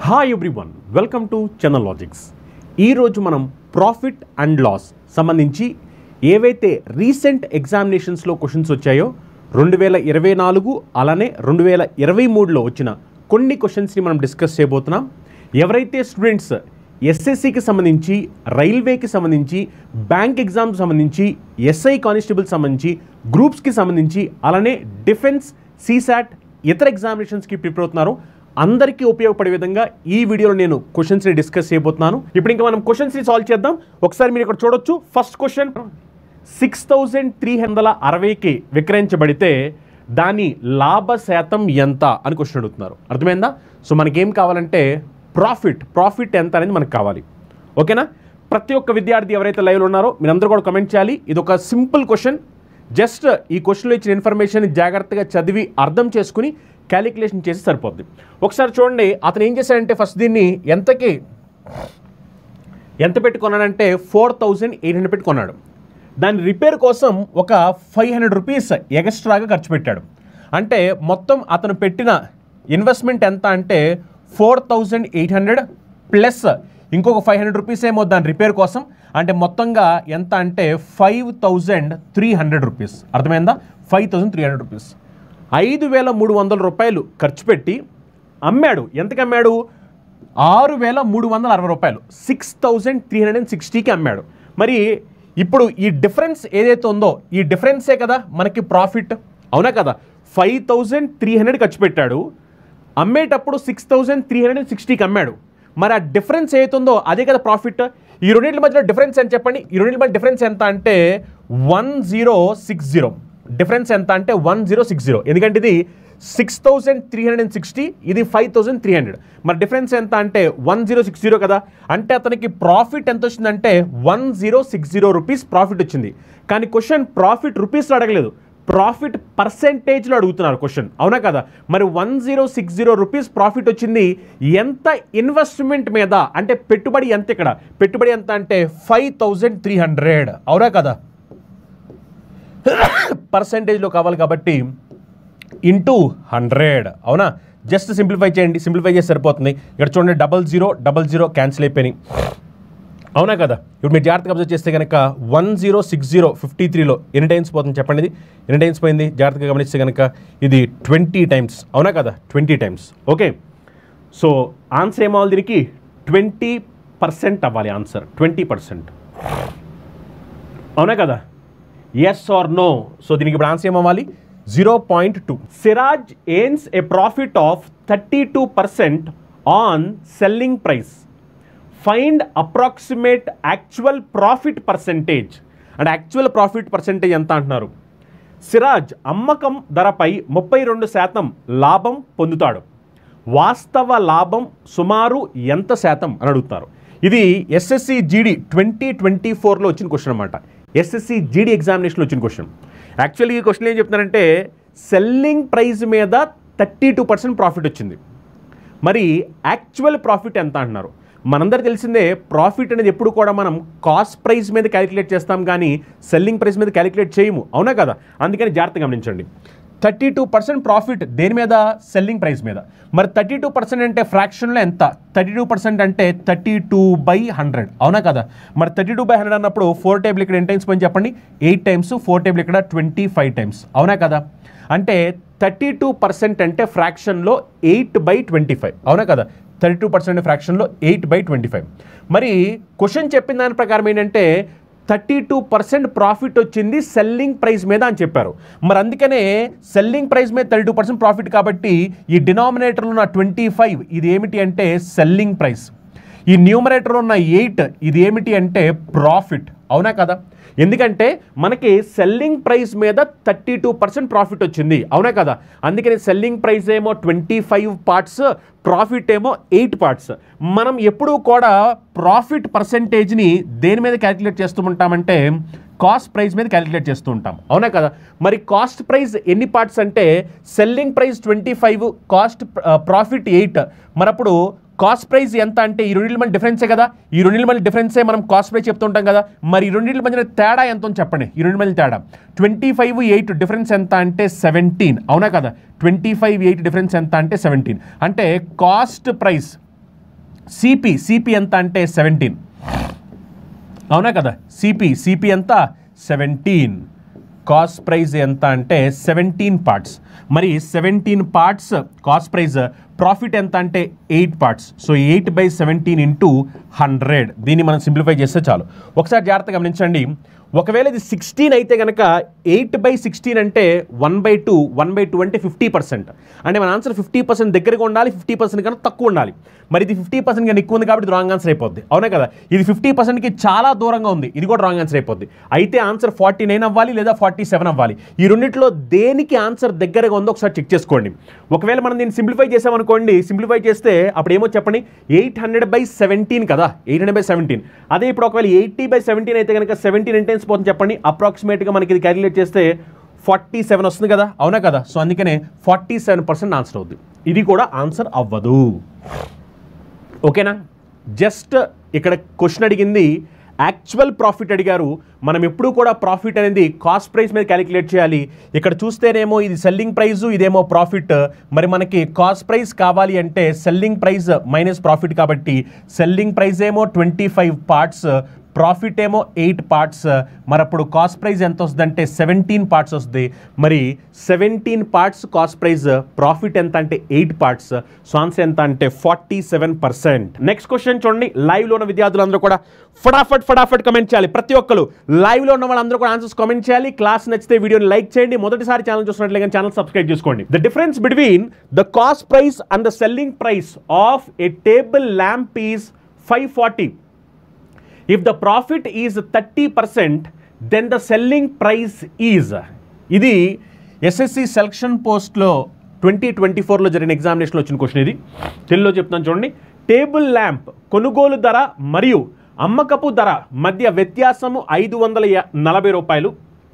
Hi everyone welcome to Chandan logics ఈరోజు మనం profit and loss సంబంధించి ఏవైతే రీసెంట్ ఎగ్జామినేషన్స్లో క్వశ్చన్స్ వచ్చాయో రెండు వేల ఇరవై నాలుగు అలానే రెండు వేల ఇరవై మూడులో వచ్చిన కొన్ని క్వశ్చన్స్ని మనం డిస్కస్ చేయబోతున్నాం ఎవరైతే స్టూడెంట్స్ ఎస్ఎస్సికి సంబంధించి రైల్వేకి సంబంధించి బ్యాంక్ ఎగ్జామ్ సంబంధించి ఎస్ఐ కానిస్టేబుల్ సంబంధించి గ్రూప్స్కి సంబంధించి అలానే డిఫెన్స్ సీసాట్ ఇతర ఎగ్జామినేషన్స్కి ప్రిపేర్ అవుతున్నారు అందరికీ ఉపయోగపడే విధంగా ఈ వీడియోలో నేను క్వశ్చన్స్ని డిస్కస్ చేయబోతున్నాను ఇప్పుడు ఇంకా మనం క్వశ్చన్స్ని సాల్వ్ చేద్దాం ఒకసారి మీరు ఇక్కడ చూడొచ్చు first question six thousand three వందల అరవైకి విక్రయించబడితే దాని లాభ శాతం ఎంత అని క్వశ్చన్ అడుగుతున్నారు అర్థమైందా సో మనకేం కావాలంటే ప్రాఫిట్ ప్రాఫిట్ ఎంత అనేది మనకు కావాలి ఓకేనా ప్రతి ఒక్క విద్యార్థి ఎవరైతే లైవ్లో ఉన్నారో మీరందరూ కూడా కమెంట్ చేయాలి ఇది ఒక సింపుల్ క్వశ్చన్ జస్ట్ ఈ క్వశ్చన్లో ఇచ్చిన ఇన్ఫర్మేషన్ జాగ్రత్తగా చదివి అర్థం చేసుకుని క్యాలిక్యులేషన్ చేసి సరిపోద్ది ఒకసారి చూడండి అతను ఏం చేశాడంటే ఫస్ట్ దీన్ని ఎంతకి ఎంత పెట్టి కొన్నాడంటే ఫోర్ థౌజండ్ ఎయిట్ హండ్రెడ్ పెట్టి కొన్నాడు దాని రిపేర్ కోసం ఒక ఫైవ్ హండ్రెడ్ రూపీస్ ఎక్స్ట్రాగా ఖర్చు పెట్టాడు అంటే మొత్తం అతను పెట్టిన ఇన్వెస్ట్మెంట్ ఎంత అంటే four thousand eight hundred plus ఇంకొక ఫైవ్ హండ్రెడ్ రూపీస్ ఏమో దాని రిపేర్ కోసం అంటే మొత్తంగా ఎంత అంటే five thousand three hundred rupees అర్థమైందా five thousand three hundred rupees ఐదు వేల మూడు వందల రూపాయలు ఖర్చు పెట్టి అమ్మాడు ఎంతకి అమ్మాడు ఆరు వేల మూడు వందల అరవై రూపాయలు six thousand three hundred and సిక్స్టీకి అమ్మాడు మరి ఇప్పుడు ఈ డిఫరెన్స్ ఏదైతే ఉందో ఈ డిఫరెన్సే కదా మనకి ప్రాఫిట్ అవునా కదా ఫైవ్ థౌజండ్ త్రీ హండ్రెడ్ ఖర్చు పెట్టాడు అమ్మేటప్పుడు six thousand three hundred and సిక్స్టీకి అమ్మాడు మరి ఆ డిఫరెన్స్ ఏతుందో అదే కదా ప్రాఫిట్ ఈ రెండింటి మధ్యలో డిఫరెన్స్ ఎంత చెప్పండి ఈ రెండింటి మధ్య డిఫరెన్స్ ఎంత అంటే one zero six zero difference ఎంత అంటే వన్ జీరో సిక్స్ జీరో ఎందుకంటే ఇది six thousand three hundred and sixty ఇది ఫైవ్ థౌసండ్ త్రీ హండ్రెడ్ మరి డిఫరెన్స్ ఎంత అంటే వన్ జీరో సిక్స్ జీరో కదా అంటే అతనికి ప్రాఫిట్ ఎంత వచ్చిందంటే one zero six zero rupees profit వచ్చింది కానీ క్వశ్చన్ ప్రాఫిట్ రూపీస్లో అడగలేదు ప్రాఫిట్ పర్సెంటేజ్లో అడుగుతున్నారు క్వశ్చన్ అవునా కదా మరి one zero six zero rupees profit వచ్చింది ఎంత ఇన్వెస్ట్మెంట్ మీద అంటే పెట్టుబడి ఎంత ఇక్కడ పెట్టుబడి ఎంత అంటే ఫైవ్ థౌజండ్ త్రీ హండ్రెడ్ అవునా కదా పర్సెంటేజ్లో కావాలి కాబట్టి ఇంటూ హండ్రెడ్ అవునా జస్ట్ సింప్లిఫై చేయండి సింప్లిఫై చేసి సరిపోతుంది ఇక్కడ చూడండి double zero double zero cancel అయిపోయినాయి అవునా కదా ఇప్పుడు మీరు జాగ్రత్తగా అబ్జర్వ్ చేస్తే కనుక one zero six zero fifty త్రీలో ఎన్ని టైమ్స్ పోతుంది చెప్పండి ఇది ఎన్ని టైమ్స్ పోయింది జాగ్రత్తగా గమనిస్తే కనుక ఇది ట్వంటీ టైమ్స్ అవునా కదా twenty times okay so answer ఏమవ్వాలి దీనికి ట్వంటీ పర్సెంట్ అవ్వాలి ఆన్సర్ ట్వంటీ పర్సెంట్ అవునా కదా ఎస్ ఆర్ నో సో దీనికి ఇప్పుడు ఆన్సర్ ఏమవ్వాలి zero point two Siraj earns a profit of thirty two percent on selling price find approximate actual profit percentage అంటే actual profit percentage ఎంత అంటున్నారు సిరాజ్ అమ్మకం ధరపై ముప్పై రెండు శాతం లాభం పొందుతాడు వాస్తవ లాభం సుమారు ఎంత శాతం అని అడుగుతారు ఇది ఎస్ఎస్సి జీడీ ట్వంటీ ట్వంటీ ఫోర్లో వచ్చిన క్వశ్చన్ అనమాట ఎస్ఎస్సి జీడీ ఎగ్జామినేషన్లో వచ్చిన క్వశ్చన్ యాక్చువల్లీ ఈ క్వశ్చన్ ఏం చెప్తున్నారంటే సెల్లింగ్ ప్రైస్ మీద థర్టీ టూ పర్సెంట్ ప్రాఫిట్ వచ్చింది మరి యాక్చువల్ ప్రాఫిట్ ఎంత అంటున్నారు మనందరికి తెలిసిందే ప్రాఫిట్ అనేది ఎప్పుడు కూడా మనం కాస్ట్ ప్రైస్ మీద క్యాలిక్యులేట్ చేస్తాం కానీ సెల్లింగ్ ప్రైస్ మీద క్యాలిక్యులేట్ చేయము అవునా కదా అందుకని జాగ్రత్త గమనించండి థర్టీ టూ పర్సెంట్ ప్రాఫిట్ దేని మీద సెల్లింగ్ ప్రైస్ మీద మరి థర్టీ టూ పర్సెంట్ అంటే ఫ్రాక్షన్లో ఎంత థర్టీ టూ పర్సెంట్ అంటే థర్టీ టూ బై హండ్రెడ్ అవునా కదా మరి థర్టీ టూ బై హండ్రెడ్ అన్నప్పుడు ఫోర్ టేబుల్ ఇక్కడ ఎన్ని టైమ్స్ పోయి చెప్పండి ఎయిట్ టైమ్స్ ఫోర్ టేబుల్ ఇక్కడ ట్వంటీ ఫైవ్ టైమ్స్ అవునా కదా అంటే థర్టీ టూ పర్సెంట్ అంటే ఫ్రాక్షన్లో ఎయిట్ బై ట్వంటీ ఫైవ్ అవునా కదా థర్టీ టూ పర్సెంట్ ఫ్రాక్షన్లో ఎయిట్ బై ట్వంటీ ఫైవ్ మరి క్వశ్చన్ చెప్పిన దాని ప్రకారం ఏంటంటే థర్టీ టూ పర్సెంట్ ప్రాఫిట్ వచ్చింది సెల్లింగ్ ప్రైస్ మీద అని చెప్పారు మరి అందుకనే సెల్లింగ్ ప్రైస్ మీద థర్టీ టూ పర్సెంట్ ప్రాఫిట్ కాబట్టి ఈ డినామినేటర్లో ఉన్న ట్వంటీ ఫైవ్ ఇది ఏమిటి అంటే సెల్లింగ్ ప్రైస్ ఈ న్యూమరేటర్ ఉన్న ఎయిట్ ఇది ఏమిటి అంటే ప్రాఫిట్ అవునా కదా ఎందుకంటే మనకి సెల్లింగ్ ప్రైస్ మీద థర్టీ టూ పర్సెంట్ ప్రాఫిట్ వచ్చింది అవునా కదా అందుకని సెల్లింగ్ ప్రైస్ ఏమో ట్వంటీ ఫైవ్ పార్ట్స్ ప్రాఫిట్ ఏమో ఎయిట్ పార్ట్స్ మనం ఎప్పుడూ కూడా ప్రాఫిట్ పర్సెంటేజ్ని దేని మీద క్యాలిక్యులేట్ చేస్తూ ఉంటామంటే కాస్ట్ ప్రైస్ మీద క్యాలిక్యులేట్ చేస్తూ ఉంటాం అవునా కదా మరి కాస్ట్ ప్రైస్ ఎన్ని పార్ట్స్ అంటే selling price twenty five cost profit eight మరప్పుడు కాస్ట్ ప్రైస్ ఎంత అంటే ఈ రెండింటి మధ్య డిఫరెన్సే కదా ఈ రెండింటి మధ్య డిఫరెన్సే మనం కాస్ట్ ప్రైస్ చెప్తుంటాం కదా మరి ఈ రెండింటి మధ్య తేడా ఎంత ఉందో చెప్పండి ఈ రెండు మధ్య తేడా ట్వంటీ ఫైవ్ ఎయిట్ డిఫరెన్స్ ఎంత అంటే సెవెంటీన్ అవునా కదా ట్వంటీ ఫైవ్ ఎయిట్ డిఫరెన్స్ ఎంత అంటే సెవెంటీన్ అంటే కాస్ట్ ప్రైస్ సిపి సిపి ఎంత అంటే సెవెంటీన్ అవునా కదా సిపి సిపి ఎంత సెవెంటీన్ కాస్ట్ ప్రైజ్ ఎంత అంటే సెవెంటీన్ పార్ట్స్ మరి seventeen parts cost price profit ఎంత అంటే eight parts so eight by seventeen into hundred దీన్ని మనం సింప్లిఫై చేస్తే చాలు ఒకసారి జాగ్రత్తగా గమనించండి ఒకవేళ ఇది సిక్స్టీన్ అయితే కనుక ఎయిట్ బై సిక్స్టీన్ అంటే one by two one by two అంటే ఫిఫ్టీ పర్సెంట్ అంటే మన ఆన్సర్ ఫిఫ్టీ పర్సెంట్ దగ్గరగా ఉండాలి ఫిఫ్టీ పర్సెంట్ కన్నా తక్కువ ఉండాలి మరి ఇది ఫిఫ్టీ పర్సెంట్ కన్నా ఎక్కువ ఉంది కాబట్టి ఇది రాంగ్ ఆన్సర్ అయిపోద్ది అవునా కదా ఇది ఫిఫ్టీ పర్సెంట్కి చాలా దూరంగా ఉంది ఇది కూడా రాంగ్ ఆన్సర్ అయిపోద్ది అయితే ఆన్సర్ ఫార్టీ నైన్ అవ్వాలి లేదా ఫార్టీ సెవెన్ అవ్వాలి ఈ రెండిట్లో దేనికి ఆన్సర్ దగ్గరగా ఉందో ఒకసారి చెక్ చేసుకోండి ఒకవేళ మనం దీన్ని సింప్లిఫై చేసామనుకోండి సింప్లిఫై చేస్తే అప్పుడు ఏమో చెప్పండి ఎయిట్ హండ్రెడ్ బై సెవెంటీన్ కదా ఎయిట్ హండ్రెడ్ బై సెవెంటీన్ అదే ఇప్పుడు ఒకవేళ ఎయిటీ బై సెవెంటీన్ అయితే కనుక సెవెంటీన్ ఎంటెన్స్ పోతుంది చెప్పండి అప్రాక్సిమేట్గా మనకి ఇది క్యాలిక్యులేట్ చేస్తే ఫార్టీ సెవెన్ వస్తుంది కదా అవునా కదా సో అందుకనే ఫార్టీ సెవెన్ పర్సెంట్ ఆన్సర్ అవుద్ది ఇది కూడా ఆన్సర్ అవ్వదు ఓకేనా జస్ట్ ఇక్కడ క్వశ్చన్ అడిగింది యాక్చువల్ ప్రాఫిట్ అడిగారు మనం ఎప్పుడు కూడా ప్రాఫిట్ అనేది కాస్ట్ ప్రైస్ మీద క్యాలిక్యులేట్ చేయాలి ఇక్కడ చూస్తేనేమో ఇది సెల్లింగ్ ప్రైస్ ఇదేమో ప్రాఫిట్ మరి మనకి కాస్ట్ ప్రైస్ కావాలి అంటే సెల్లింగ్ ప్రైస్ మైనస్ ప్రాఫిట్ కాబట్టి సెల్లింగ్ ప్రైస్ ఏమో ట్వంటీ ఫైవ్ పార్ట్స్ ప్రాఫిట్ ఏమో ఎయిట్ పార్ట్స్ మరి అప్పుడు కాస్ట్ ప్రైస్ ఎంత వస్తుంది అంటే సెవెంటీన్ పార్ట్స్ వస్తుంది మరి seventeen parts cost price profit ఎంత అంటే ఎయిట్ పార్ట్స్ సో ఆన్సర్ ఎంత అంటే forty seven percent next question చూడండి లైవ్లో ఉన్న విద్యార్థులందరూ కూడా ఫటాఫట్ ఫటాఫట్ కమెంట్ చేయాలి ప్రతి ఒక్కరు లైవ్లో ఉన్న వాళ్ళందరూ కూడా ఆన్సర్స్ కామెంట్ చేయాలి క్లాస్ నచ్చితే వీడియోని లైక్ చేయండి మొదటిసారి ఛానల్ చూసినట్లయితే ఛానల్ సబ్స్క్రైబ్ చేసుకోండి the difference between the cost price and the selling price of a table lamp is five forty if the profit is thirty percent then the selling price is ఇది SSC selection పోస్ట్లో twenty twenty ఫోర్లో జరిగిన ఎగ్జామినేషన్లో వచ్చిన question ఇది తెలుగులో చెప్తాను చూడండి టేబుల్ ల్యాంప్ కొనుగోలు ధర మరియు అమ్మకపు ధర మధ్య వ్యత్యాసము ఐదు వందల యా- నలభై రూపాయలు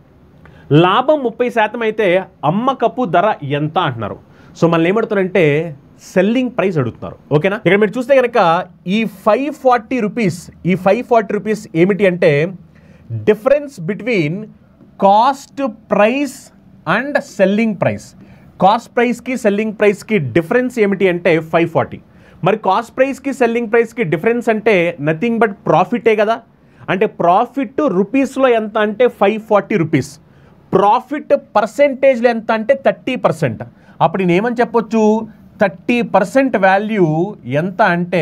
లాభం ముప్పై శాతం అయితే అమ్మకపు ధర ఎంత అంటున్నారు సో మళ్ళీ ఏమడుతున్నారంటే సెల్లింగ్ ప్రైస్ అడుగుతున్నారు ఓకేనా ఇక్కడ మీరు చూస్తే కనుక ఈ ఫైవ్ ఫార్టీ రూపీస్ ఈ ఫైవ్ ఫార్టీ రూపీస్ ఏమిటి అంటే difference between cost price and selling price cost ప్రైస్కి సెల్లింగ్ ప్రైస్కి డిఫరెన్స్ ఏమిటి అంటే ఫైవ్ ఫార్టీ మరి కాస్ట్ ప్రైస్కి సెల్లింగ్ ప్రైస్కి డిఫరెన్స్ అంటే నథింగ్ బట్ ప్రాఫిటే కదా అంటే ప్రాఫిట్ రూపీస్లో ఎంత అంటే ఫైవ్ ఫార్టీ రూపీస్ ప్రాఫిట్ పర్సెంటేజ్లో ఎంత అంటే థర్టీ పర్సెంట్ అప్పుడు నేను ఏమని చెప్పొచ్చు థర్టీ పర్సెంట్ వాల్యూ ఎంత అంటే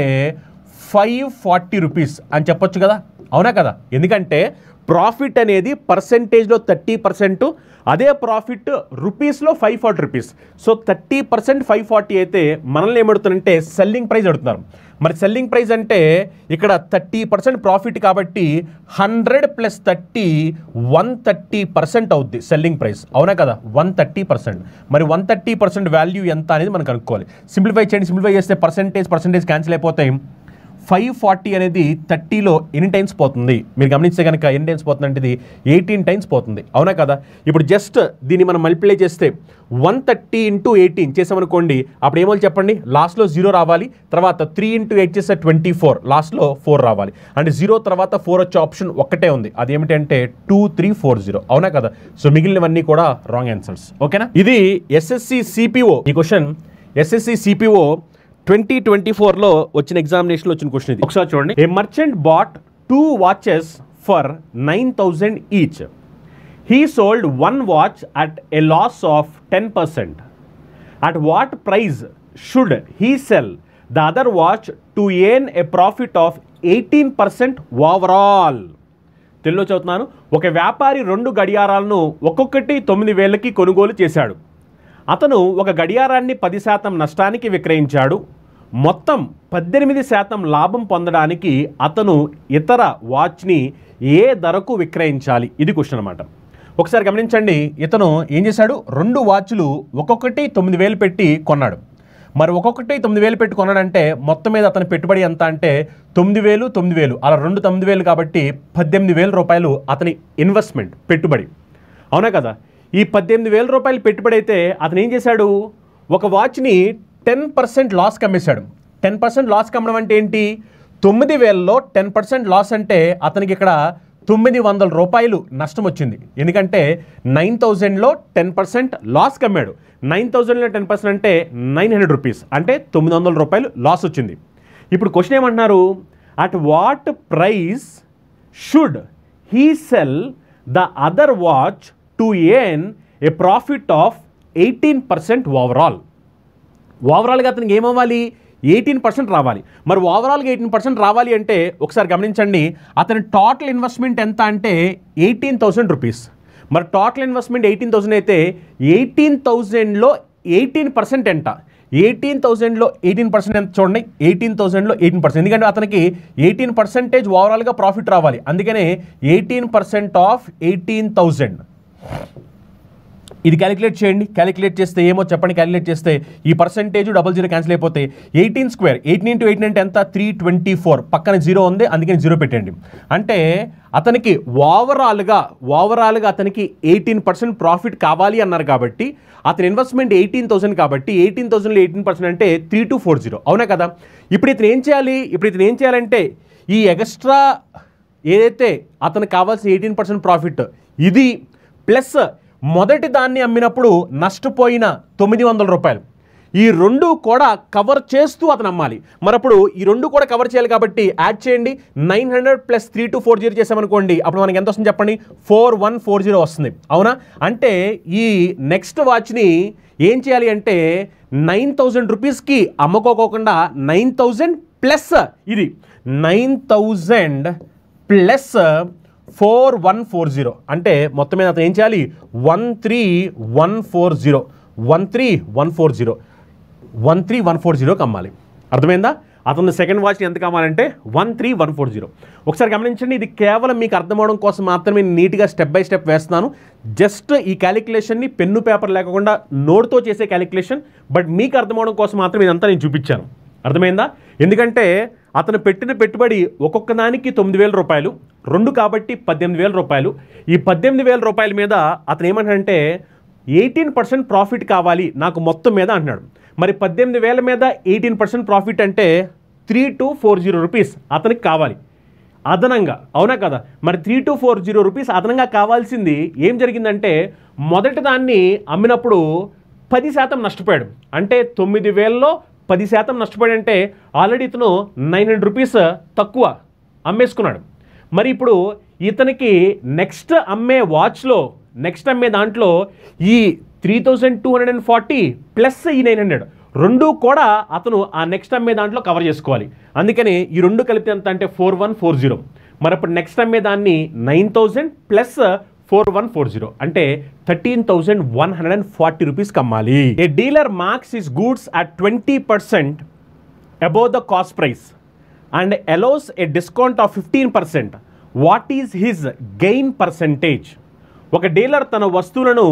ఫైవ్ ఫార్టీ రూపీస్ అని చెప్పొచ్చు కదా అవునా కదా ఎందుకంటే ప్రాఫిట్ అనేది పర్సెంటేజ్లో థర్టీ పర్సెంట్ అదే ప్రాఫిట్ రూపీస్లో five forty rupees so thirty percent five forty అయితే మనల్ని ఏమడుతున్నారంటే సెల్లింగ్ ప్రైస్ అడుగుతున్నారు మరి సెల్లింగ్ ప్రైస్ అంటే ఇక్కడ థర్టీ పర్సెంట్ ప్రాఫిట్ కాబట్టి hundred plus thirty one thirty percent అవుద్ది సెల్లింగ్ ప్రైస్ అవునా కదా వన్ థర్టీ పర్సెంట్ మరి వన్ థర్టీ పర్సెంట్ వాల్యూ ఎంత అనేది మనం కనుక్కోవాలి సింప్లిఫై చేయండి సింప్లిఫై చేస్తే పర్సెంటేజ్ పర్సెంటేజ్ క్యాన్సిల్ అయిపోతాయి ఫైవ్ ఫార్టీ అనేది థర్టీలో ఎన్ని టైమ్స్ పోతుంది మీరు గమనిస్తే కనుక ఎన్ని టైమ్స్ పోతుంది అంటే ఇది ఎయిటీన్ టైమ్స్ పోతుంది అవునా కదా ఇప్పుడు జస్ట్ దీన్ని మనం మల్టిప్లై చేస్తే వన్ థర్టీ ఇంటూ ఎయిటీన్ చేసామనుకోండి అప్పుడు ఏమో చెప్పండి లాస్ట్లో జీరో రావాలి తర్వాత త్రీ ఇంటూ ఎయిట్ చేస్తే ట్వంటీ ఫోర్ లాస్ట్లో ఫోర్ రావాలి అంటే జీరో తర్వాత ఫోర్ వచ్చే ఆప్షన్ ఒక్కటే ఉంది అదేమిటంటే టూ త్రీ ఫోర్ జీరో అవునా కదా సో మిగిలినవన్నీ కూడా రాంగ్ ఆన్సర్స్ ఓకేనా ఇది ఎస్ఎస్సి సిపిఓ ఈ question SSC CPO twenty twenty ఫోర్లో వచ్చిన ఎగ్జామినేషన్లో వచ్చిన క్వశ్చన్ ఇది ఒకసారి చూడండి a merchant bought two watches for nine thousand each he sold one watch at a loss of ten percent at what price should he sell the other watch to earn a profit of eighteen percent overall తెలుగులో చదువుతున్నాను ఒక వ్యాపారి రెండు గడియారాలను ఒక్కొక్కటి తొమ్మిది వేలకి కొనుగోలు చేశాడు అతను ఒక గడియారాన్ని పది శాతం నష్టానికి విక్రయించాడు మొత్తం పద్దెనిమిది శాతం లాభం పొందడానికి అతను ఇతర వాచ్ని ఏ ధరకు విక్రయించాలి ఇది క్వశ్చన్ అనమాట ఒకసారి గమనించండి ఇతను ఏం చేశాడు రెండు వాచ్లు ఒక్కొక్కటి తొమ్మిది వేలు పెట్టి కొన్నాడు మరి ఒక్కొక్కటి తొమ్మిది వేలు పెట్టి కొన్నాడంటే మొత్తం మీద అతని పెట్టుబడి ఎంత అంటే తొమ్మిది వేలు తొమ్మిది వేలు అలా రెండు తొమ్మిది వేలు కాబట్టి పద్దెనిమిది వేల రూపాయలు అతని ఇన్వెస్ట్మెంట్ పెట్టుబడి అవునా కదా ఈ పద్దెనిమిది వేల రూపాయలు పెట్టుబడి అయితే అతను ఏం చేశాడు ఒక వాచ్ని టెన్ పర్సెంట్ లాస్ కమ్మేశాడు టెన్ పర్సెంట్ లాస్ కమ్మడం అంటే ఏంటి తొమ్మిది వేలలో టెన్ పర్సెంట్ లాస్ అంటే అతనికి ఇక్కడ తొమ్మిది వందల రూపాయలు నష్టం వచ్చింది ఎందుకంటే నైన్ థౌజండ్లో టెన్ పర్సెంట్ లాస్ కమ్మాడు నైన్ థౌజండ్లో టెన్ పర్సెంట్ అంటే నైన్ హండ్రెడ్ రూపీస్ అంటే తొమ్మిది వందల రూపాయలు లాస్ వచ్చింది ఇప్పుడు క్వశ్చన్ ఏమంటున్నారు at what price should he sell the other watch to earn a profit of eighteen percent overall ఓవరాల్గా అతనికి ఏమవ్వాలి ఎయిటీన్ పర్సెంట్ రావాలి మరి ఓవరాల్గా ఎయిటీన్ పర్సెంట్ రావాలి అంటే ఒకసారి గమనించండి అతని టోటల్ ఇన్వెస్ట్మెంట్ ఎంత అంటే ఎయిటీన్ థౌసండ్ రూపీస్ మరి టోటల్ ఇన్వెస్ట్మెంట్ ఎయిటీన్ థౌసండ్ అయితే ఎయిటీన్ థౌజండ్లో ఎయిటీన్ పర్సెంట్ ఎంత ఎయిటీన్ థౌసండ్లో ఎయిటీన్ పర్సెంట్ ఎంత చూడండి ఎయిటీన్ థౌసండ్లో ఎయిటీన్ పర్సెంట్ ఎందుకంటే అతనికి ఎయిటీన్ పర్సెంటేజ్ ఓవరాల్గా ప్రాఫిట్ రావాలి అందుకనే eighteen percent of eighteen thousand ఇది క్యాలిక్యులేట్ చేయండి క్యాలిక్యులేట్ చేస్తే ఏమో చెప్పండి క్యాలిక్యులేట్ చేస్తే ఈ పర్సెంటేజ్ డబల్ జీరో క్యాన్సిల్ అయిపోతే eighteen square eighteen into eighteen అంటే ఎంత త్రీ ట్వంటీ ఫోర్ పక్కన జీరో ఉంది అందుకని జీరో పెట్టండి అంటే అతనికి ఓవరాల్గా ఓవరాల్గా అతనికి ఎయిటీన్ పర్సెంట్ ప్రాఫిట్ కావాలి అన్నారు కాబట్టి అతని ఇన్వెస్ట్మెంట్ ఎయిటీన్ థౌసండ్ కాబట్టి ఎయిటీన్ థౌసండ్లో ఎయిటీన్ పర్సెంట్ అంటే త్రీ టు ఫోర్ జీరో అవునా కదా ఇప్పుడు ఇతను ఏం చేయాలి ఇప్పుడు ఇతను ఏం చేయాలంటే ఈ ఎక్స్ట్రా ఏదైతే అతనికి కావాల్సిన ఎయిటీన్ పర్సెంట్ ప్రాఫిట్ ఇది ప్లస్ మొదటి దాన్ని అమ్మినప్పుడు నష్టపోయిన తొమ్మిది వందల రూపాయలు ఈ రెండు కూడా కవర్ చేస్తూ అతను అమ్మాలి మరప్పుడు ఈ రెండు కూడా కవర్ చేయాలి కాబట్టి యాడ్ చేయండి nine hundred plus three two four zero చేసామనుకోండి అప్పుడు మనకి ఎంత వస్తుంది చెప్పండి ఫోర్ వన్ ఫోర్ జీరో వస్తుంది అవునా అంటే ఈ నెక్స్ట్ వాచ్ని ఏం చేయాలి అంటే నైన్ థౌజండ్ రూపీస్కి అమ్ముకోకోకుండా నైన్ థౌజండ్ ప్లస్ ఇది nine thousand plus four one four zero అంటే మొత్తం మీద అతను ఏం చేయాలి one three one four zero one three one four zero one three one four జీరోకి అమ్మాలి అర్థమైందా అతను సెకండ్ వాచ్ ఎంత కావాలంటే one three one four zero ఒకసారి గమనించండి ఇది కేవలం మీకు అర్థం అవడం కోసం మాత్రమే నీట్గా స్టెప్ బై స్టెప్ వేస్తున్నాను జస్ట్ ఈ క్యాలిక్యులేషన్ని పెన్ను పేపర్ లేకుండా నోట్తో చేసే క్యాలిక్యులేషన్ బట్ మీకు అర్థం అవడం కోసం మాత్రం ఇదంతా నేను చూపించాను అర్థమైందా ఎందుకంటే అతను పెట్టిన పెట్టుబడి ఒక్కొక్క దానికి తొమ్మిది వేల రూపాయలు రెండు కాబట్టి పద్దెనిమిది వేల రూపాయలు ఈ పద్దెనిమిది వేల రూపాయల మీద అతను ఏమంటాడంటే ఎయిటీన్ పర్సెంట్ ప్రాఫిట్ కావాలి నాకు మొత్తం మీద అంటున్నాడు మరి పద్దెనిమిది వేల మీద ఎయిటీన్ పర్సెంట్ ప్రాఫిట్ అంటే three two four zero rupees అతనికి కావాలి అదనంగా అవునా కదా మరి three two four zero rupees అదనంగా కావాల్సింది ఏం జరిగిందంటే మొదటి దాన్ని అమ్మినప్పుడు పది శాతం నష్టపోయాడు అంటే తొమ్మిది వేలలో పది శాతం నష్టపోయాడు అంటే ఆల్రెడీ ఇతను నైన్ హండ్రెడ్ రూపీస్ తక్కువ అమ్మేసుకున్నాడు మరి ఇప్పుడు ఇతనికి నెక్స్ట్ అమ్మే వాచ్లో నెక్స్ట్ అమ్మే దాంట్లో ఈ three thousand two hundred and forty plus ఈ నైన్ హండ్రెడ్ రెండు కూడా అతను ఆ నెక్స్ట్ అమ్మే దాంట్లో కవర్ చేసుకోవాలి అందుకని ఈ రెండు కలిపితే ఎంత అంటే ఫోర్ వన్ ఫోర్ జీరో మరి అప్పుడు నెక్స్ట్ అమ్మే దాన్ని nine thousand plus four one four zero అంటే thirteen thousand one hundred and forty రూపీస్కి అమ్మాలి a dealer marks his goods at twenty percent above the cost price and allows a discount of 15%. What is his gain percentage? ఒక dealer తన వస్తువులను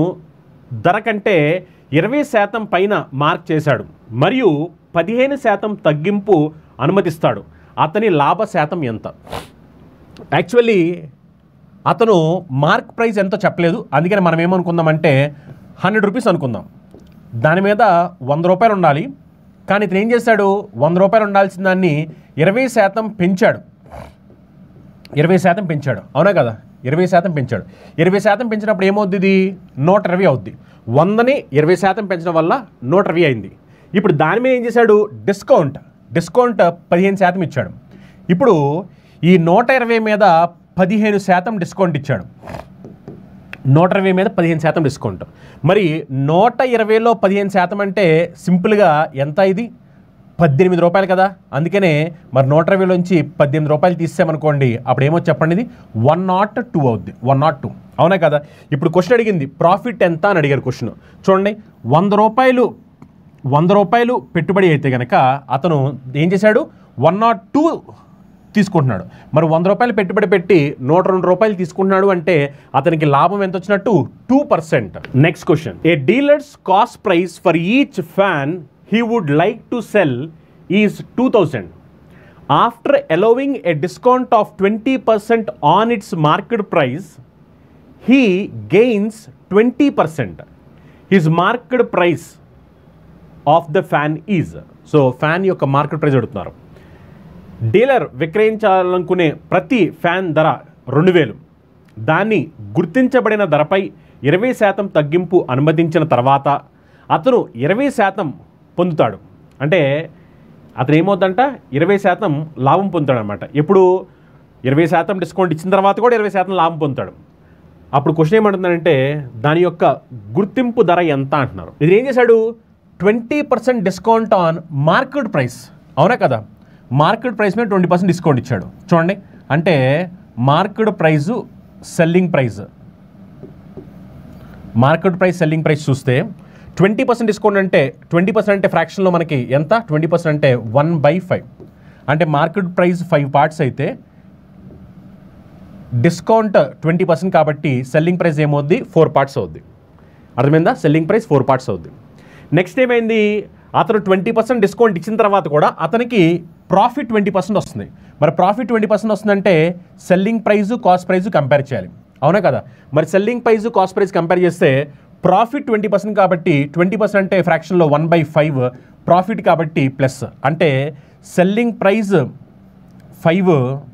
ధర కంటే ఇరవై శాతం పైన మార్క్ చేశాడు మరియు పదిహేను శాతం తగ్గింపు అనుమతిస్తాడు అతని లాభ శాతం ఎంత యాక్చువల్లీ అతను మార్క్ ప్రైస్ ఎంతో చెప్పలేదు అందుకని మనం ఏమనుకుందామంటే హండ్రెడ్ రూపీస్ అనుకుందాం దాని మీద వంద రూపాయలు ఉండాలి కానీ ఇతను ఏం చేశాడు వంద రూపాయలు ఉండాల్సిన దాన్ని ఇరవై శాతం పెంచాడు ఇరవై శాతం పెంచాడు అవునా కదా ఇరవై శాతం పెంచాడు ఇరవై శాతం పెంచినప్పుడు ఏమవుద్ది ఇది నూట ఇరవై అవుద్ది వందని ఇరవై శాతం పెంచడం వల్ల నూట ఇరవై అయింది ఇప్పుడు దాని మీద ఏం చేశాడు డిస్కౌంట్ డిస్కౌంట్ పదిహేను శాతం ఇచ్చాడు ఇప్పుడు ఈ నూట ఇరవై మీద పదిహేను శాతం డిస్కౌంట్ ఇచ్చాడు నూట ఇరవై మీద పదిహేను శాతం డిస్కౌంట్ మరి నూట ఇరవైలో పదిహేను శాతం అంటే సింపుల్గా ఎంత ఇది పద్దెనిమిది రూపాయలు కదా అందుకనే మరి నూట ఇరవైలోంచి పద్దెనిమిది రూపాయలు తీసామనుకోండి అప్పుడు ఏమో చెప్పండి ఇది వన్ నాట్ టూ అవుద్ది వన్ నాట్ టూ అవునా కదా ఇప్పుడు క్వశ్చన్ అడిగింది ప్రాఫిట్ ఎంత అని అడిగారు క్వశ్చన్ చూడండి వంద రూపాయలు వంద రూపాయలు పెట్టుబడి అయితే కనుక అతను ఏం చేశాడు వన్ నాట్ టూ తీసుకుంటున్నాడు మరి వంద రూపాయలు పెట్టుబడి పెట్టి నూట రెండు రూపాయలు తీసుకుంటున్నాడు అంటే అతనికి లాభం ఎంత వచ్చినట్టు two percent next question a dealer's cost price for each fan he would like to sell is two thousand after allowing a discount of twenty percent on its market price he gains twenty percent his market price of the fan is so fan యొక్క market price అడుగుతున్నారు dealer విక్రయించాలనుకునే ప్రతి fan ధర రెండు వేలు దాన్ని గుర్తించబడిన ధరపై ఇరవై శాతం తగ్గింపు అనుమతించిన తర్వాత అతను ఇరవై శాతం పొందుతాడు అంటే అతను ఏమవుద్దంట ఇరవై శాతం లాభం పొందుతాడు అనమాట ఎప్పుడు ఇరవై శాతం డిస్కౌంట్ ఇచ్చిన తర్వాత కూడా ఇరవై శాతం లాభం పొందుతాడు అప్పుడు క్వశ్చన్ ఏమంటుందంటే దాని యొక్క గుర్తింపు ధర ఎంత అంటున్నారు ఇది ఏం చేశాడు twenty percent discount on market price అవునా కదా మార్కెట్ ప్రైస్ మీద ట్వంటీ పర్సెంట్ డిస్కౌంట్ ఇచ్చాడు చూడండి అంటే market price selling price market price selling price చూస్తే ట్వంటీ పర్సెంట్ డిస్కౌంట్ అంటే ట్వంటీ పర్సెంట్ అంటే ఫ్రాక్షన్లో మనకి ఎంత ట్వంటీ పర్సెంట్ అంటే వన్ బై ఫైవ్ అంటే మార్కెట్ ప్రైస్ ఫైవ్ పార్ట్స్ అయితే డిస్కౌంట్ ట్వంటీ పర్సెంట్ కాబట్టి సెల్లింగ్ ప్రైస్ ఏమవుద్ది ఫోర్ పార్ట్స్ అవుద్ది అర్థమైందా సెల్లింగ్ ప్రైస్ ఫోర్ పార్ట్స్ అవుద్ది నెక్స్ట్ ఏమైంది అతను ట్వంటీ పర్సెంట్ డిస్కౌంట్ ఇచ్చిన తర్వాత కూడా అతనికి ప్రాఫిట్ ట్వంటీ పర్సెంట్ వస్తుంది మరి ప్రాఫిట్ ట్వంటీ పర్సెంట్ వస్తుందంటే selling price cost price compare చేయాలి అవునా కదా మరి selling price cost price compare చేస్తే ప్రాఫిట్ ట్వంటీ పర్సెంట్ కాబట్టి ట్వంటీ పర్సెంట్ అంటే ఫ్రాక్షన్లో వన్ బై ఫైవ్ ప్రాఫిట్ కాబట్టి ప్లస్ అంటే selling price five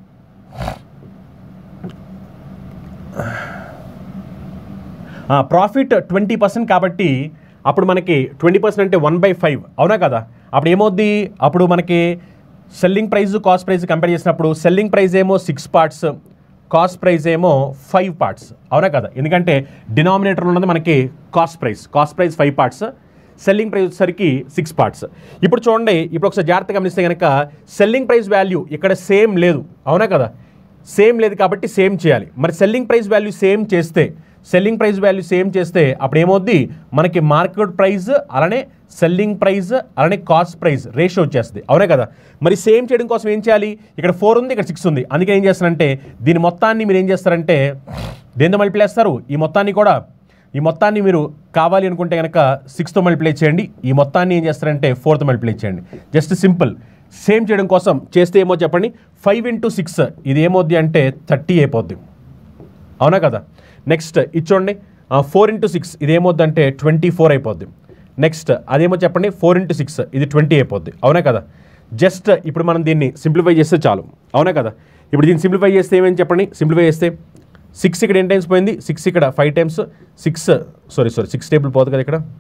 profit twenty percent కాబట్టి అప్పుడు మనకి ట్వంటీ పర్సెంట్ అంటే వన్ బై ఫైవ్ అవునా కదా అప్పుడు ఏమవుద్ది అప్పుడు మనకి selling price cost price compare చేసినప్పుడు సెల్లింగ్ ప్రైస్ ఏమో సిక్స్ పార్ట్స్ కాస్ట్ ప్రైస్ ఏమో ఫైవ్ పార్ట్స్ అవునా కదా ఎందుకంటే డినామినేటర్ ఉన్నది మనకి cost price cost price five parts selling price వచ్చేసరికి సిక్స్ పార్ట్స్ ఇప్పుడు చూడండి ఇప్పుడు ఒకసారి జాగ్రత్త గమనిస్తే కనుక సెల్లింగ్ ప్రైస్ వాల్యూ ఇక్కడ సేమ్ లేదు అవునా కదా సేమ్ లేదు కాబట్టి సేమ్ చేయాలి మరి సెల్లింగ్ ప్రైస్ వాల్యూ సేమ్ చేస్తే సెల్లింగ్ ప్రైస్ వాల్యూ సేమ్ చేస్తే అప్పుడు ఏమవుద్ది మనకి మార్కెట్ ప్రైస్ అలానే సెల్లింగ్ ప్రైస్ అలానే కాస్ట్ ప్రైస్ రేషియో వచ్చేస్తుంది అవునే కదా మరి సేమ్ చేయడం కోసం ఏం చేయాలి ఇక్కడ ఫోర్ ఉంది ఇక్కడ సిక్స్ ఉంది అందుకే ఏం చేస్తారంటే దీని మొత్తాన్ని మీరు ఏం చేస్తారంటే దేంతో మల్టిప్లై చేస్తారు ఈ మొత్తాన్ని కూడా ఈ మొత్తాన్ని మీరు కావాలి అనుకుంటే కనుక సిక్స్తో మల్టిప్లై చేయండి ఈ మొత్తాన్ని ఏం చేస్తారంటే ఫోర్త్ మల్టిప్లై చేయండి జస్ట్ సింపుల్ సేమ్ చేయడం కోసం చేస్తే ఏమో చెప్పండి ఫైవ్ ఇంటూ సిక్స్ ఇది ఏమవుద్ది అంటే థర్టీ అయిపోద్ది అవునా కదా నెక్స్ట్ ఇది చూడండి ఫోర్ ఇంటూ సిక్స్ ఇది ఏమవుద్ది అంటే ట్వంటీ ఫోర్ అయిపోద్ది నెక్స్ట్ అదేమో చెప్పండి ఫోర్ ఇంటూ సిక్స్ ఇది ట్వంటీ అయిపోద్ది అవునా కదా జస్ట్ ఇప్పుడు మనం దీన్ని సింప్లిఫై చేస్తే చాలు అవునా కదా ఇప్పుడు దీన్ని సింప్లిఫై చేస్తే ఏమని చెప్పండి సింప్లిఫై చేస్తే సిక్స్ ఇక్కడ ఎన్ని టైమ్స్ పోయింది సిక్స్ ఇక్కడ five times six sorry sorry six table పోతుంది కదా ఇక్కడ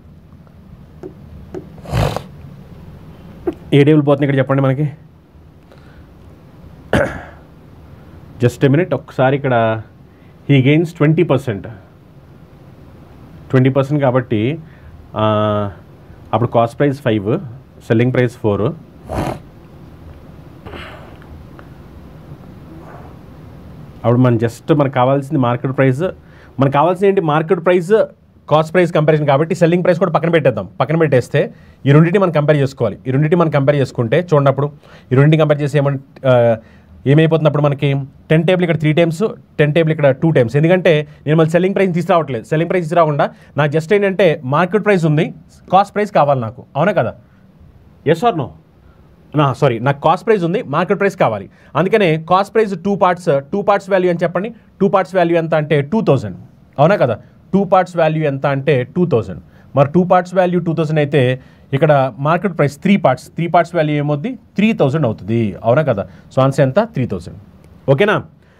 ఏ టేబుల్ పోతుంది ఇక్కడ చెప్పండి మనకి జస్ట్ ఎ మినిట్ ఒకసారి ఇక్కడ he gains twenty percent twenty percent కాబట్టి ఆ, అప్పుడు cost price five selling price four అప్పుడు మనం జస్ట్ మనకు కావాల్సింది మార్కెట్ ప్రైస్ మనకు కావాల్సింది ఏంటి market price cost price comparison కాబట్టి సెల్లింగ్ ప్రైస్ కూడా పక్కన పెట్టేద్దాం పక్కన పెట్టేస్తే ఈ రెండింటిని మనం కంపేర్ చేసుకోవాలి ఈ రెండింటిని మనం కంపేర్ చేసుకుంటే చూడప్పుడు ఈ రెండింటిని కంపేర్ చేసి ఏమన్ ఆ, ఏమైపోతుంది అప్పుడు మనకి టెన్ టేబుల్ ఇక్కడ త్రీ టైమ్స్ టెన్ టేబుల్ ఇక్కడ టూ టైమ్స్ ఎందుకంటే నేను మళ్ళీ సెల్లింగ్ ప్రైస్ తీసుకురావట్లేదు సెల్లింగ్ ప్రైస్ తీసుకురాకుండా నాకు జస్ట్ ఏంటంటే మార్కెట్ ప్రైస్ ఉంది కాస్ట్ ప్రైస్ కావాలి నాకు అవునా కదా ఎస్ ఆర్ నో నా సారీ నాకు కాస్ట్ ప్రైస్ ఉంది మార్కెట్ ప్రైస్ కావాలి అందుకనే cost price two parts two parts value అని చెప్పండి టూ పార్ట్స్ వాల్యూ ఎంత అంటే టూ థౌజండ్ అవునా కదా టూ పార్ట్స్ వాల్యూ ఎంత అంటే టూ థౌజండ్ మరి two parts value two thousand అయితే ఇక్కడ market price three parts three parts value ఏమవుద్ది త్రీ థౌజండ్ అవుతుంది అవునా కదా సో ఆన్సర్ ఎంత త్రీ థౌజండ్ ఓకేనా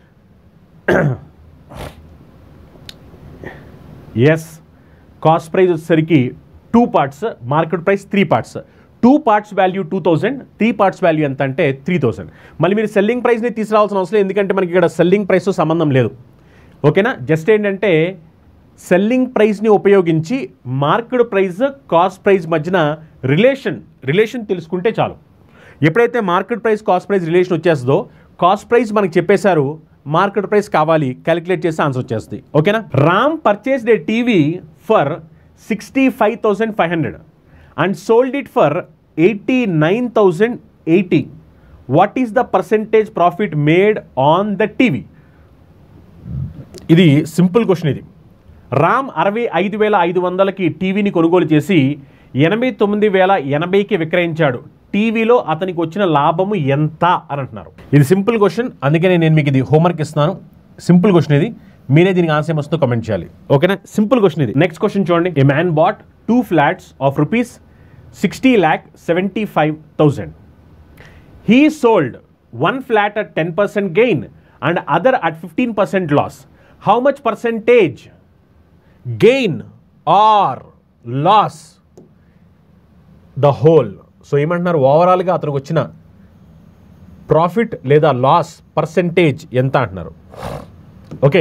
ఎస్ కాస్ట్ ప్రైస్ వచ్చేసరికి two parts market price three parts two parts value two thousand three parts value ఎంత అంటే త్రీ థౌసండ్ మళ్ళీ మీరు సెల్లింగ్ ప్రైస్ని తీసుకురావాల్సిన అవసరం లేదు ఎందుకంటే మనకి ఇక్కడ సెల్లింగ్ ప్రైస్ సంబంధం లేదు ఓకేనా జస్ట్ ఏంటంటే సెల్లింగ్ ప్రైస్ని ఉపయోగించి మార్కెట్ ప్రైస్ కాస్ట్ ప్రైస్ మధ్యన రిలేషన్ రిలేషన్ తెలుసుకుంటే చాలు ఎప్పుడైతే market price cost price relation వచ్చేస్తుందో కాస్ట్ ప్రైస్ మనకి చెప్పేశారు మార్కెట్ ప్రైస్ కావాలి క్యాలిక్యులేట్ చేస్తే ఆన్సర్ వచ్చేస్తుంది ఓకేనా Ram purchased a TV for sixty five thousand five hundred and sold it for eighty nine thousand eighty what is the percentage profit made on the TV ఇది simple question ఇది రామ్ అరవై ఐదు వేల ఐదు వందలకి టీవీని కొనుగోలు చేసి ఎనభై తొమ్మిది వేల ఎనభైకి విక్రయించాడు టీవీలో అతనికి వచ్చిన లాభము ఎంత అని అంటున్నారు ఇది సింపుల్ క్వశ్చన్ అందుకనే నేను మీకు ఇది హోంవర్క్ ఇస్తున్నాను సింపుల్ క్వశ్చన్ ఇది మీరే దీనికి ఆన్సర్ వస్తుందో కమెంట్ చేయాలి ఓకేనా సింపుల్ క్వశ్చన్ ఇది నెక్స్ట్ క్వశ్చన్ చూడండి a man bought two flats of rupees sixty lakh seventy five thousand he sold one flat at 10% gain and other at 15% loss how much percentage gain or loss the whole so ఏమంటున్నారు ఓవరాల్గా అతనికి వచ్చిన profit లేదా loss percentage ఎంత అంటున్నారు okay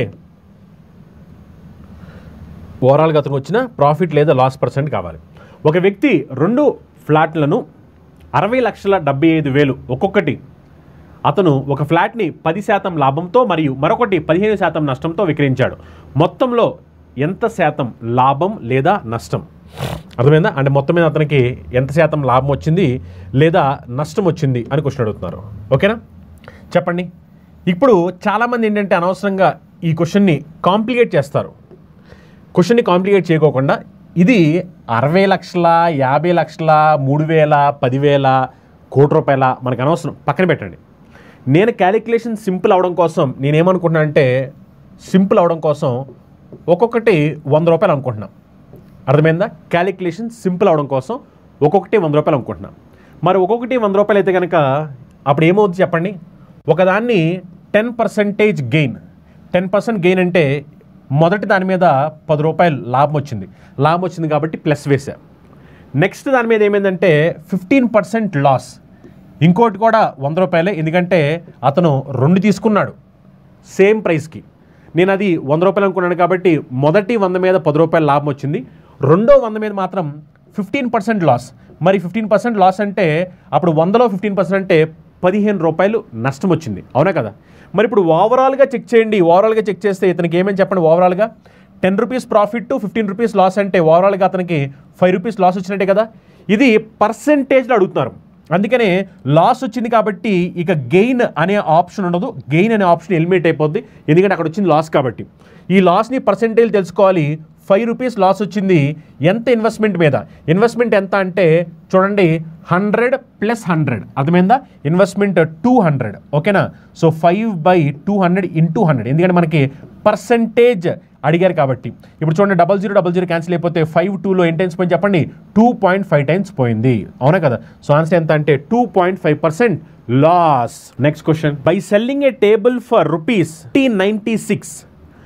ఓవరాల్గా అతనికి వచ్చిన ప్రాఫిట్ లేదా లాస్ పర్సెంట్ కావాలి ఒక వ్యక్తి రెండు ఫ్లాట్లను అరవై లక్షల డెబ్బై ఐదు వేలు ఒక్కొక్కటి అతను ఒక ఫ్లాట్ని పది శాతం లాభంతో మరియు మరొకటి పదిహేను శాతం నష్టంతో విక్రయించాడు మొత్తంలో ఎంత శాతం లాభం లేదా నష్టం అర్థమైందా అంటే మొత్తం మీద అతనికి ఎంత శాతం లాభం వచ్చింది లేదా నష్టం వచ్చింది అని క్వశ్చన్ అడుగుతున్నారు ఓకేనా చెప్పండి ఇప్పుడు చాలామంది ఏంటంటే అనవసరంగా ఈ క్వశ్చన్ని కాంప్లికేట్ చేస్తారు క్వశ్చన్ని కాంప్లికేట్ చేయకోకుండా ఇది అరవై లక్షల యాభై లక్షల మూడు వేల పదివేల కోటి రూపాయల మనకు అనవసరం పక్కన పెట్టండి నేను క్యాలిక్యులేషన్ సింపుల్ అవడం కోసం నేనేమనుకుంటున్నా అంటే సింపుల్ అవడం కోసం ఒక్కొక్కటి వంద రూపాయలు అనుకుంటున్నా అర్థమైందా క్యాలిక్యులేషన్ సింపుల్ అవడం కోసం ఒక్కొక్కటి వంద రూపాయలు అనుకుంటున్నా మరి ఒక్కొక్కటి వంద రూపాయలు అయితే కనుక అప్పుడు ఏమవుతుంది చెప్పండి ఒకదాన్ని ten percentage gain ten percent gain అంటే మొదటి దాని మీద పది రూపాయలు లాభం వచ్చింది లాభం వచ్చింది కాబట్టి ప్లస్ వేసా నెక్స్ట్ దాని మీద ఏమైందంటే ఫిఫ్టీన్ పర్సెంట్ లాస్ ఇంకోటి కూడా వంద రూపాయలే ఎందుకంటే అతను రెండు తీసుకున్నాడు సేమ్ ప్రైస్కి నేను అది వంద రూపాయలు అనుకున్నాను కాబట్టి మొదటి వంద మీద పది రూపాయల లాభం వచ్చింది రెండో వంద మీద మాత్రం ఫిఫ్టీన్ పర్సెంట్ లాస్ మరి ఫిఫ్టీన్ పర్సెంట్ లాస్ అంటే అప్పుడు వందలో ఫిఫ్టీన్ పర్సెంట్ అంటే పదిహేను రూపాయలు నష్టం వచ్చింది అవునా కదా మరి ఇప్పుడు ఓవరాల్గా చెక్ చేయండి ఓవరాల్గా చెక్ చేస్తే ఇతనికి ఏమని చెప్పండి ఓవరాల్గా ten rupees profit to fifteen rupees loss అంటే ఓవరాల్గా అతనికి ఫైవ్ రూపీస్ లాస్ వచ్చినట్టే కదా ఇది పర్సెంటేజ్లో అడుగుతున్నారు అందుకనే లాస్ వచ్చింది కాబట్టి ఇక గెయిన్ అనే ఆప్షన్ ఉండదు గెయిన్ అనే ఆప్షన్ ఎలిమినేట్ అయిపోద్ది ఎందుకంటే అక్కడ వచ్చింది లాస్ కాబట్టి ఈ లాస్ని పర్సెంటేజ్ తెలుసుకోవాలి ఫైవ్ రూపీస్ లాస్ వచ్చింది ఎంత ఇన్వెస్ట్మెంట్ మీద ఇన్వెస్ట్మెంట్ ఎంత అంటే చూడండి హండ్రెడ్ ప్లస్ హండ్రెడ్ అర్థమైందా ఇన్వెస్ట్మెంట్ టూ హండ్రెడ్ ఓకేనా so five by two hundred into hundred ఎందుకంటే మనకి పర్సెంటేజ్ అడిగారు కాబట్టి ఇప్పుడు చూడండి double zero double zero cancel అయిపోతే ఫైవ్ టూలో ఎన్ని టైమ్స్ పోయింది చెప్పండి టూ పాయింట్ ఫైవ్ టైమ్స్ పోయింది అవునా కదా సో ఆన్సర్ ఎంత అంటే two point five percent loss next question by selling a table for rupees టీ ninety six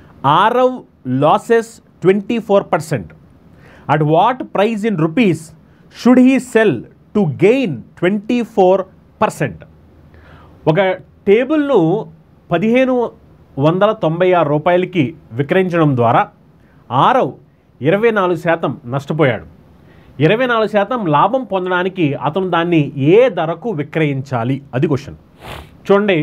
Aarav loses twenty four percent at what price in rupees should he sell to gain twenty four percent ఒక టేబుల్ను పదిహేను వందల తొంభై ఆరు రూపాయలకి విక్రయించడం ద్వారా ఆరవ్ ఇరవై నాలుగు శాతం నష్టపోయాడు ఇరవై నాలుగు శాతం లాభం పొందడానికి అతను దాన్ని ఏ ధరకు విక్రయించాలి అది క్వశ్చన్ చూడండి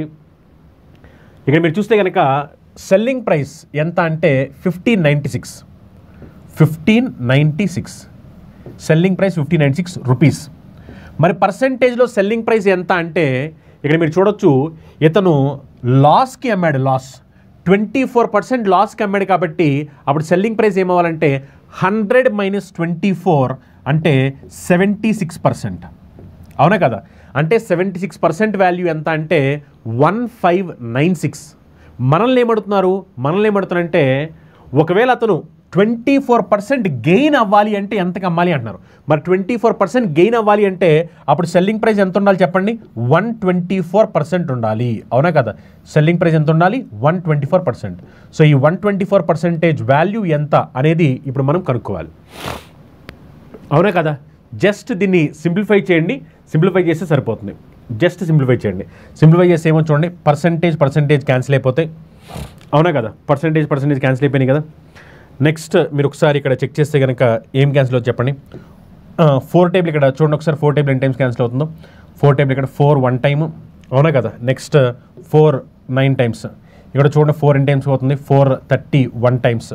ఇక్కడ మీరు చూస్తే కనుక సెల్లింగ్ ప్రైస్ ఎంత అంటే fifteen ninety six fifteen ninety six selling price fifteen ninety six rupees మరి పర్సెంటేజ్లో సెల్లింగ్ ప్రైస్ ఎంత అంటే ఇక్కడ మీరు చూడొచ్చు ఇతను లాస్కి అమ్మాడు లాస్ ట్వంటీ ఫోర్ పర్సెంట్ లాస్కి అమ్మాడు కాబట్టి అప్పుడు సెల్లింగ్ ప్రైస్ ఏమవ్వాలంటే హండ్రెడ్ మైనస్ ట్వంటీ ఫోర్ అంటే సెవెంటీ సిక్స్ పర్సెంట్ అవునా కదా అంటే సెవెంటీ సిక్స్ పర్సెంట్ వాల్యూ ఎంత అంటే వన్ ఫైవ్ నైన్ సిక్స్ మనల్ని ఏమడుతున్నారు మనల్ని ఏమడుతున్నారంటే ఒకవేళ అతను ట్వంటీ ఫోర్ పర్సెంట్ గెయిన్ అవ్వాలి అంటే ఎంతకు అమ్మాలి అంటున్నారు మరి ట్వంటీ ఫోర్ పర్సెంట్ గెయిన్ అవ్వాలి అంటే అప్పుడు సెల్లింగ్ ప్రైస్ ఎంత ఉండాలి చెప్పండి వన్ ట్వంటీ ఫోర్ పర్సెంట్ ఉండాలి అవునా కదా సెల్లింగ్ ప్రైస్ ఎంత ఉండాలి one twenty four percent so ఈ one twenty four percentage value ఎంత అనేది ఇప్పుడు మనం కనుక్కోవాలి అవునా కదా జస్ట్ దీన్ని సింప్లిఫై చేయండి సింప్లిఫై చేస్తే సరిపోతుంది జస్ట్ సింప్లిఫై చేయండి సింప్లిఫై చేస్తే ఏమో చూడండి పర్సంటేజ్ పర్సంటేజ్ క్యాన్సిల్ అయిపోతాయి అవునా కదా పర్సంటేజ్ పర్సంటేజ్ క్యాన్సిల్ అయిపోయినాయి కదా నెక్స్ట్ మీరు ఒకసారి ఇక్కడ చెక్ చేస్తే కనుక ఏం క్యాన్సిల్ అవుతుంది చెప్పండి ఫోర్ టేబుల్ ఇక్కడ చూడండి ఒకసారి ఫోర్ టేబుల్ ఎన్ని టైమ్స్ క్యాన్సిల్ అవుతుందో ఫోర్ టేబుల్ ఇక్కడ ఫోర్ వన్ టైమ్ అవునా కదా నెక్స్ట్ ఫోర్ నైన్ టైమ్స్ ఇక్కడ చూడండి ఫోర్ ఎన్ని టైమ్స్ అవుతుంది ఫోర్ థర్టీ వన్ టైమ్స్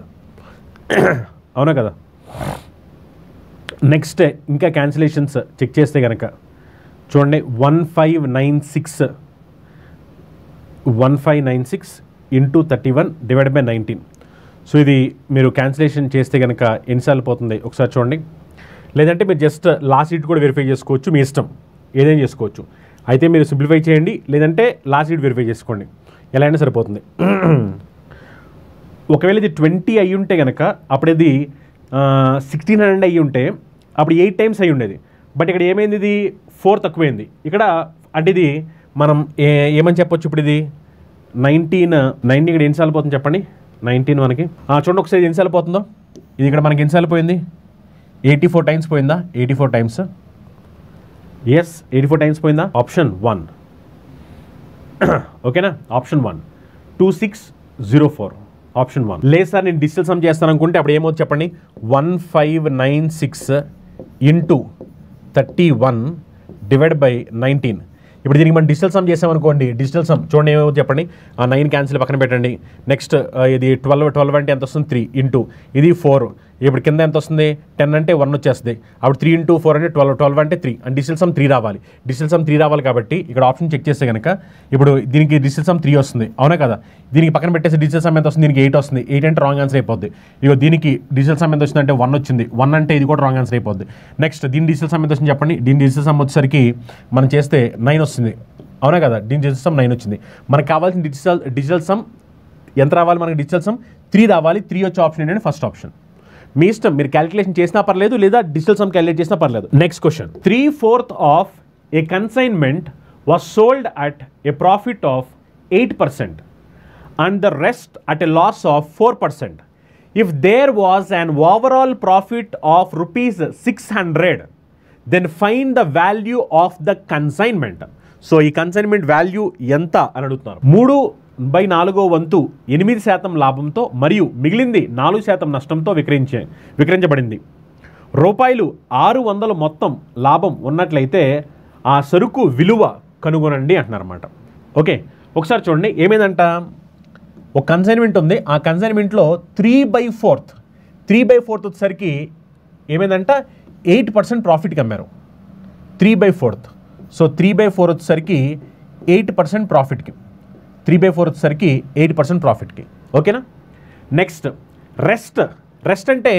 అవునా కదా నెక్స్ట్ ఇంకా క్యాన్సిలేషన్స్ చెక్ చేస్తే కనుక చూడండి one five nine six one five nine six into thirty one divide by nineteen so ఇది మీరు క్యాన్సిలేషన్ చేస్తే కనుక ఎన్నిసార్లు పోతుంది ఒకసారి చూడండి లేదంటే మీరు జస్ట్ లాస్ట్ సీట్ కూడా వెరిఫై చేసుకోవచ్చు మీ ఇష్టం ఏదైనా చేసుకోవచ్చు అయితే మీరు సింప్లిఫై చేయండి లేదంటే లాస్ట్ సీట్ వెరిఫై చేసుకోండి ఎలా అయినా సరిపోతుంది ఒకవేళ ఇది ట్వంటీ అయ్యి ఉంటే కనుక అప్పుడు ఇది సిక్స్టీన్ హండ్రెడ్ అయ్యి ఉంటే అప్పుడు ఎయిట్ టైమ్స్ అయ్యి ఉండేది బట్ ఇక్కడ ఏమైంది ఇది ఫోర్ తక్కువైంది ఇక్కడ అంటే ఇది మనం ఏ ఏమని చెప్పొచ్చు ఇప్పుడు ఇది నైన్టీన్ నైన్టీన్ ఇక్కడ ఎన్నిసార్లు పోతుంది చెప్పండి నైన్టీన్ మనకి ఆ, చూడండి ఒకసారి ఎన్నిసార్లు పోతుందో ఇది ఇక్కడ మనకి ఎన్నిసార్లు పోయింది ఎయిటీ ఫోర్ టైమ్స్ పోయిందా eighty four times yes eighty four times పోయిందా ఆప్షన్ వన్ ఓకేనా option one two six zero four option one లేదు సార్ నేను డిజిటల్ సమ్ చేస్తాను అనుకుంటే అప్పుడు ఏమవుతుంది చెప్పండి one five nine six into thirty one divide by nineteen ఇప్పుడు దీనికి మనం డిజిటల్ సమ్ చేసామనుకోండి డిజిటల్ సమ్ చూడండి ఏమో చెప్పండి ఆ నైన్ క్యాన్సిల్ పక్కన పెట్టండి నెక్స్ట్ ఇది ట్వెల్వ్ ట్వెల్వ్ అంటే ఎంత వస్తుంది త్రీ ఇంటూ ఇది ఫోర్ ఇప్పుడు కింద ఎంత వస్తుంది టెన్ అంటే వన్ వచ్చేస్తుంది అప్పుడు త్రీ ఇంటూ ఫోర్ అంటే ట్వెల్వ్ ట్వెల్వ్ అంటే three and digital sum three రావాలి డిజిటల్ సమ్ త్రీ రావాలి కాబట్టి ఇక్కడ ఆప్షన్ చెక్ చేస్తే కనుక ఇప్పుడు దీనికి డిజిటల్ సమ్ త్రీ వస్తుంది అవునా కదా దీనికి పక్కన పెట్టేసి డిజిటల్ సమ్ ఎంత వస్తుంది దీనికి ఎయిట్ వస్తుంది ఎయిట్ అంటే రాంగ్ ఆన్సర్ అయిపోద్ది ఇగో దీనికి డిజిటల్ సమ్ ఎంత వచ్చింది అంటే వన్ వచ్చింది వన్ అంటే ఇది కూడా రాంగ్ ఆన్సర్ అయిపోద్ది నెక్స్ట్ దీని డిజిటల్ సమ్ ఎంత వచ్చింది చెప్పండి దీని డిజిటల్ సమ్ వచ్చేసరికి మనం చేస్తే నైన్ వస్తుంది అవునా కదా దీని డిజిటల్ సమ్ నైన్ వచ్చింది మనకు కావాల్సిన డిజిటల్ డిజిటల్ సమ్ ఎంత రావాలి మనకి డిజిటల్ సమ్ త్రీ రావాలి త్రీ వచ్చే ఆప్షన్ ఏంటంటే ఫస్ట్ ఆప్షన్ మీ ఇష్టం మీరు క్యాలిక్యులేషన్ చేసినా పర్లేదు లేదా డిజిటల్ సమ్ క్యాలిక్యులేట్ చేసినా పర్లేదు next question three fourth of a consignment was sold at a profit of eight percent and the rest at a loss of 4%. If there was an overall profit of rupees 600, then find the value of the consignment. So ఈ consignment value ఎంత అని అడుగుతున్నారు మూడు by నాలుగో వంతు ఎనిమిది శాతం లాభంతో మరియు మిగిలింది నాలుగు శాతం నష్టంతో విక్రయించే విక్రయించబడింది రూపాయలు ఆరు వందలు మొత్తం లాభం ఉన్నట్లయితే ఆ సరుకు విలువ కనుగొనండి అంటున్నారన్నమాట ఓకే ఒకసారి చూడండి ఏమైందంట ఒక కన్సైన్మెంట్ ఉంది ఆ కన్సైన్మెంట్లో three by fourth three by fourth వచ్చేసరికి ఏమైందంట ఎయిట్ పర్సెంట్ ప్రాఫిట్కి అమ్మారు three by fourth so three by four వచ్చేసరికి ఎయిట్ పర్సెంట్ ప్రాఫిట్కి త్రీ బై ఫోర్ వచ్చేసరికి ఎయిట్ పర్సెంట్ ప్రాఫిట్కి ఓకేనా నెక్స్ట్ రెస్ట్ రెస్ట్ అంటే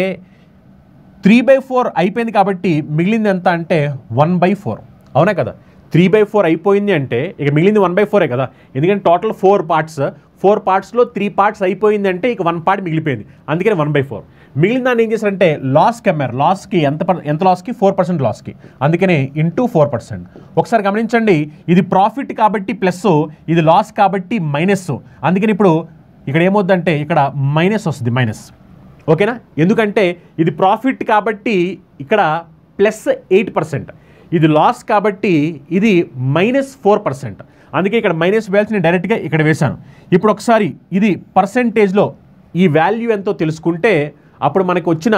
త్రీ బై ఫోర్ అయిపోయింది కాబట్టి మిగిలింది ఎంత అంటే వన్ బై ఫోర్ అవునా కదా త్రీ బై ఫోర్ అయిపోయింది అంటే ఇక మిగిలింది వన్ బై ఫోరే కదా ఎందుకంటే టోటల్ ఫోర్ పార్ట్స్ ఫోర్ పార్ట్స్లో త్రీ పార్ట్స్ అయిపోయింది అంటే ఇక వన్ పార్ట్ మిగిలిపోయింది అందుకని వన్ బై ఫోర్ మిగిలిన దాన్ని ఏం చేశారంటే లాస్కి అమ్మారు లాస్కి ఎంత పర్- ఎంత లాస్కి ఫోర్ పర్సెంట్ లాస్కి అందుకనే ఇంటూ ఫోర్ పర్సెంట్ ఒకసారి గమనించండి ఇది ప్రాఫిట్ కాబట్టి ప్లస్ ఇది లాస్ కాబట్టి మైనస్ అందుకని ఇప్పుడు ఇక్కడ ఏమవుద్దంటే ఇక్కడ మైనస్ వస్తుంది మైనస్ ఓకేనా ఎందుకంటే ఇది ప్రాఫిట్ కాబట్టి ఇక్కడ ప్లస్ ఎయిట్ పర్సెంట్ ఇది లాస్ కాబట్టి ఇది మైనస్ ఫోర్ పర్సెంట్ అందుకే ఇక్కడ మైనస్ వేయాల్సి నేను డైరెక్ట్గా ఇక్కడ వేశాను ఇప్పుడు ఒకసారి ఇది పర్సెంటేజ్లో ఈ వాల్యూ ఎంతో తెలుసుకుంటే అప్పుడు మనకు వచ్చిన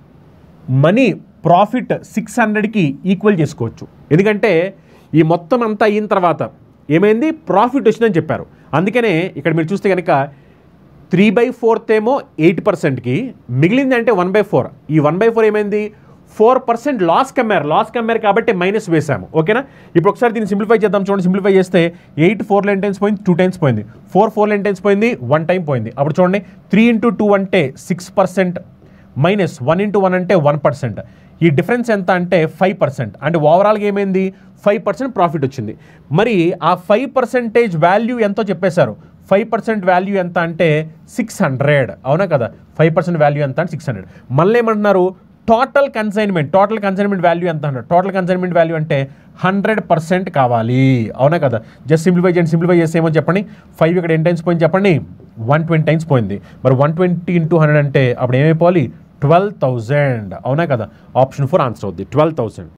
మనీ ప్రాఫిట్ సిక్స్ హండ్రెడ్కి ఈక్వల్ చేసుకోవచ్చు ఎందుకంటే ఈ మొత్తం అంతా అయిన తర్వాత ఏమైంది ప్రాఫిట్ వచ్చిందని చెప్పారు అందుకనే ఇక్కడ మీరు చూస్తే కనుక త్రీ బై ఫోర్త్ ఏమో ఎయిట్ పర్సెంట్కి మిగిలింది అంటే వన్ బై ఫోర్ ఈ వన్ బై ఫోర్ ఏమైంది ఫోర్ పర్సెంట్ లాస్ కమ్మారు లాస్ కమ్మారు కాబట్టి మైనస్ వేసాము ఓకేనా ఇప్పుడు ఒకసారి దీన్ని సింప్లిఫై చేద్దాం చూడండి సింప్లిఫై చేస్తే ఎయిట్ ఫోర్ లైన్ టైమ్స్ పోయింది టూ టైమ్స్ పోయింది ఫోర్ ఫోర్ లైన్ టైమ్స్ పోయింది వన్ టైం పోయింది అప్పుడు చూడండి త్రీ ఇంటూ టూ అంటే six percent minus one into one అంటే వన్ పర్సెంట్ ఈ డిఫరెన్స్ ఎంత అంటే ఫైవ్ పర్సెంట్ అంటే ఓవరాల్గా ఏమైంది ఫైవ్ పర్సెంట్ ప్రాఫిట్ వచ్చింది మరి ఆ ఫైవ్ పర్సెంటేజ్ వాల్యూ ఎంతో చెప్పేశారు ఫైవ్ పర్సెంట్ వాల్యూ ఎంత అంటే సిక్స్ హండ్రెడ్ అవునా కదా ఫైవ్ పర్సెంట్ వాల్యూ ఎంత అంటే సిక్స్ హండ్రెడ్ మళ్ళీ ఏమంటున్నారు total consignment total consignment value ఎంత అన్నారు టోటల్ కన్సైన్మెంట్ వాల్యూ అంటే హండ్రెడ్ పర్సెంట్ కావాలి అవునా కదా జస్ట్ సింప్లిఫై చేయండి సింప్లిఫై చేస్తే ఏమో చెప్పండి ఫైవ్ ఇక్కడ ఎన్ని టైమ్స్ పోయింది చెప్పండి వన్ ట్వంటీ టైమ్స్ పోయింది మరి వన్ ట్వంటీ ఇంటూ హండ్రెడ్ అంటే అప్పుడు ఏమైపోవాలి ట్వెల్వ్ థౌజండ్ అవునా కదా ఆప్షన్ ఫోర్ ఆన్సర్ అవుద్ది ట్వెల్వ్ థౌజండ్